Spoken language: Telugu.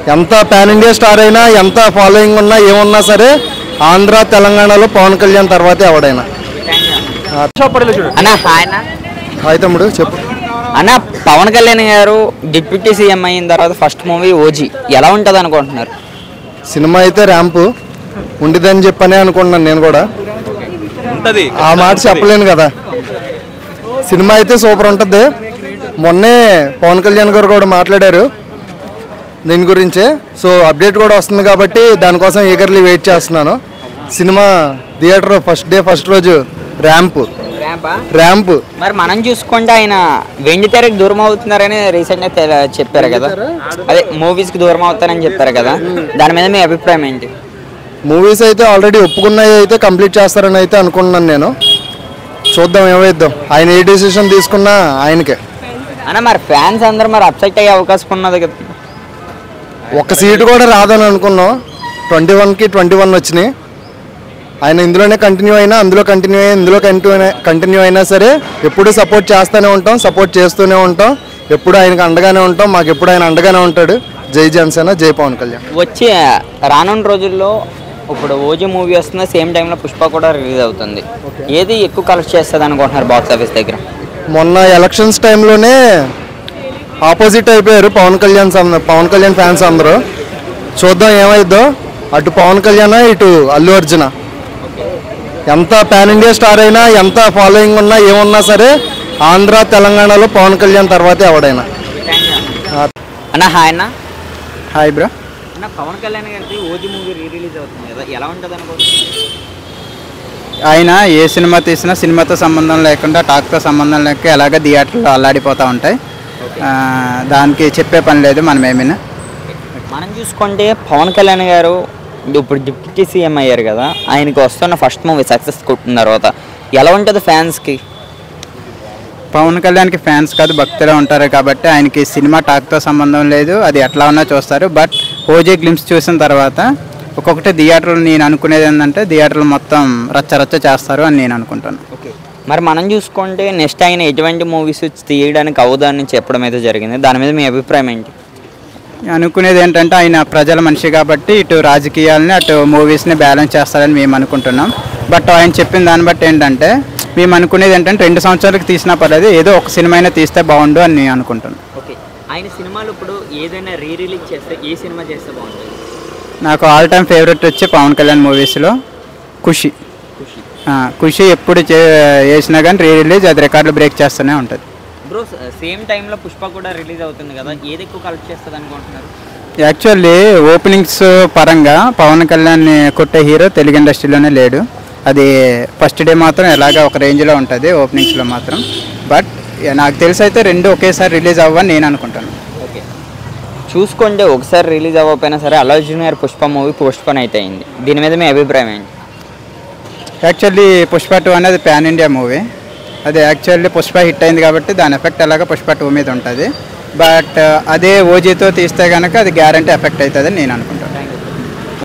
ఎంత పాన్ ఇండియా స్టార్ అయినా ఎంత ఫాలోయింగ్ ఉన్నా ఏమున్నా సరే ఆంధ్ర తెలంగాణలో పవన్ కళ్యాణ్ తర్వాతే ఎవడైనా అన్న ఆయన హాయ్ తమ్ముడు చెప్పు అన్న పవన్ కళ్యాణ్ గారు డిప్యూటీ సీఎం అయిన తర్వాత ఫస్ట్ మూవీ ఓజీ ఎలా ఉంటుంది అనుకుంటున్నారు సినిమా అయితే ర్యాంపు ఉండిదని చెప్పనే అనుకుంటున్నాను నేను కూడా ఉంటది ఆ మాట చెప్పలేను కదా సినిమా అయితే సూపర్ ఉంటుంది మొన్నే పవన్ కళ్యాణ్ గారు కూడా మాట్లాడారు దీని గురించే సో అప్డేట్ కూడా వస్తుంది కాబట్టి దానికోసం ఈగర్లీ వెయిట్ చేస్తున్నాను cinema theatre first day first రోజు ర్యాంప్ ర్యాంప్ మరి మనం చూసుకుంటే ఆయన వెండి తెరకు దూరం అవుతున్నారని రీసెంట్ గా తెల- చెప్పారు కదా అదే మూవీస్ కి దూరం అవుతారని చెప్పారు కదా దాని మీద మీ అభిప్రాయం ఏంటి మూవీస్ అయితే ఆల్రెడీ ఒప్పుకున్నవి అయితే కంప్లీట్ చేస్తారని అయితే అనుకుంటున్నాను నేను చూద్దాం ఏమైద్దాం ఆయన ఏ డెసిషన్ తీసుకున్నా ఆయనకే అన్న మరి ఫ్యాన్స్ అందరూ మరి అప్సెట్ అయ్యే అవకాశం ఉన్నది కదా ఒక్క సీటు కూడా రాదని అనుకున్నాం ట్వంటీ వన్కి ట్వంటీ వన్ వచ్చినాయి ఆయన ఇందులోనే కంటిన్యూ అయినా అందులో కంటిన్యూ అయినా ఇందులో కంటిన్యూ కంటిన్యూ అయినా సరే ఎప్పుడు సపోర్ట్ చేస్తూనే ఉంటాం సపోర్ట్ చేస్తూనే ఉంటాం ఎప్పుడు ఆయనకు అండగానే ఉంటాం మాకు ఎప్పుడు ఆయన అండగానే ఉంటాడు జై జనసేన జై పవన్ కళ్యాణ్ వచ్చే రానున్న రోజుల్లో ఇప్పుడు ఓజీ మూవీ వస్తుంది సేమ్ టైంలో పుష్ప కూడా రిలీజ్ అవుతుంది ఏది ఎక్కువ కలెక్ట్ చేస్తుంది అనుకుంటున్నారు బాక్స్ ఆఫీస్ దగ్గర మొన్న ఎలక్షన్స్ టైంలోనే ఆపోజిట్ అయిపోయారు పవన్ కళ్యాణ్ సం- పవన్ కళ్యాణ్ ఫ్యాన్స్ అందరూ చూద్దాం ఏమైద్దో అటు పవన్ కళ్యాణ్ ఇటు అల్లు అర్జున ఎంత పాన్ ఇండియా స్టార్ అయినా ఎంత ఫాలోయింగ్ ఉన్నా ఏమున్నా సరే ఆంధ్ర తెలంగాణలో పవన్ కళ్యాణ్ తర్వాతే ఎవడైనా అన్న హాయ్ అన్న హాయ్ బ్రో అన్న పవన్ కళ్యాణ్ గారికి ఓజీ మూవీ రీ రిలీజ్ అవుతుంది కదా ఎలా ఉంటుంది అనుకుంటున్నారు ఆయన ఏ సినిమా తీసినా సినిమాతో సంబంధం లేకుండా టాక్తో సంబంధం లేక ఎలాగ థియేటర్లో అల్లాడిపోతూ ఉంటాయి ఆ, దానికి చెప్పే పని లేదు మనం ఏమైనా మనం చూసుకుంటే పవన్ కళ్యాణ్ గారు ఇప్పుడు డిప్యూటీ సీఎం అయ్యారు కదా ఆయనకి వస్తున్న ఫస్ట్ మూవీ సక్సెస్ కొట్టిన తర్వాత ఎలా ఉంటుంది ఫ్యాన్స్కి పవన్ కళ్యాణ్కి ఫ్యాన్స్ కాదు భక్తులే ఉంటారు కాబట్టి ఆయనకి సినిమా టాక్తో సంబంధం లేదు అది ఎట్లా ఉన్నా చూస్తారు బట్ ఓజే గ్లిమ్స్ చూసిన తర్వాత ఒక్కొక్కటి థియేటర్లు నేను అనుకునేది ఏంటంటే థియేటర్లు మొత్తం రచ్చ రచ్చ చేస్తారు అని నేను అనుకుంటాను ఓకే మరి మనం చూసుకుంటే నెక్స్ట్ ఆయన ఎటువంటి మూవీస్ తీయడానికి అవుదని చెప్పడం అయితే జరిగింది దాని మీద మీ అభిప్రాయం ఏంటి అనుకునేది ఏంటంటే ఆయన ప్రజల మనిషి కాబట్టి ఇటు రాజకీయాలని అటు మూవీస్ని బ్యాలెన్స్ చేస్తారని మేము అనుకుంటున్నాం బట్ ఆయన చెప్పిన దాన్ని బట్టి ఏంటంటే మేము అనుకునేది ఏంటంటే రెండు సంవత్సరాలకు తీసినా పర్లేదు ఏదో ఒక సినిమా అయినా తీస్తే బాగుండు అని నేను అనుకుంటున్నాను ఓకే ఆయన సినిమాలు ఇప్పుడు ఏదైనా రీ రిలీజ్ చేస్తే ఏ సినిమా చేస్తే బాగుంటుంది నాకు ఆల్ టైమ్ ఫేవరెట్ వచ్చి పవన్ కళ్యాణ్ మూవీస్లో ఖుషి ఖుషి ఆ, ఖుషి ఎప్పుడు చే వేసినా కానీ రీ రిలీజ్ అది రికార్డులు బ్రేక్ చేస్తూనే ఉంటుంది బ్రో సేమ్ టైంలో పుష్ప కూడా రిలీజ్ అవుతుంది కదా ఏది ఎక్కువ కలెక్ట్ చేస్తుంది అనుకుంటున్నారు యాక్చువల్లీ ఓపెనింగ్స్ పరంగా పవన్ కళ్యాణ్ కొట్టే హీరో తెలుగు ఇండస్ట్రీలోనే లేడు అది ఫస్ట్ డే మాత్రం ఎలాగ ఒక రేంజ్లో ఉంటుంది ఓపెనింగ్స్లో మాత్రం బట్ నాకు తెలిసి అయితే రెండు ఒకేసారి రిలీజ్ అవ్వని నేను అనుకుంటాను ఓకే చూసుకుంటే ఒకసారి రిలీజ్ అవ్వకపోయినా సరే అల్లు అర్జున్ గారి పుష్ప మూవీ పోస్ట్పోన్ అయితే అయింది దీని మీద మీ అభిప్రాయం ఏంటి యాక్చువల్లీ పుష్ప టూ అనేది ప్యాన్ ఇండియా మూవీ అది యాక్చువల్లీ పుష్ప హిట్ అయింది కాబట్టి దాని ఎఫెక్ట్ ఎలాగ పుష్ప టూ మీద ఉంటుంది బట్ అదే ఓజీతో తీస్తే కనుక అది గ్యారంటీ ఎఫెక్ట్ అవుతుంది అని నేను అనుకుంటాను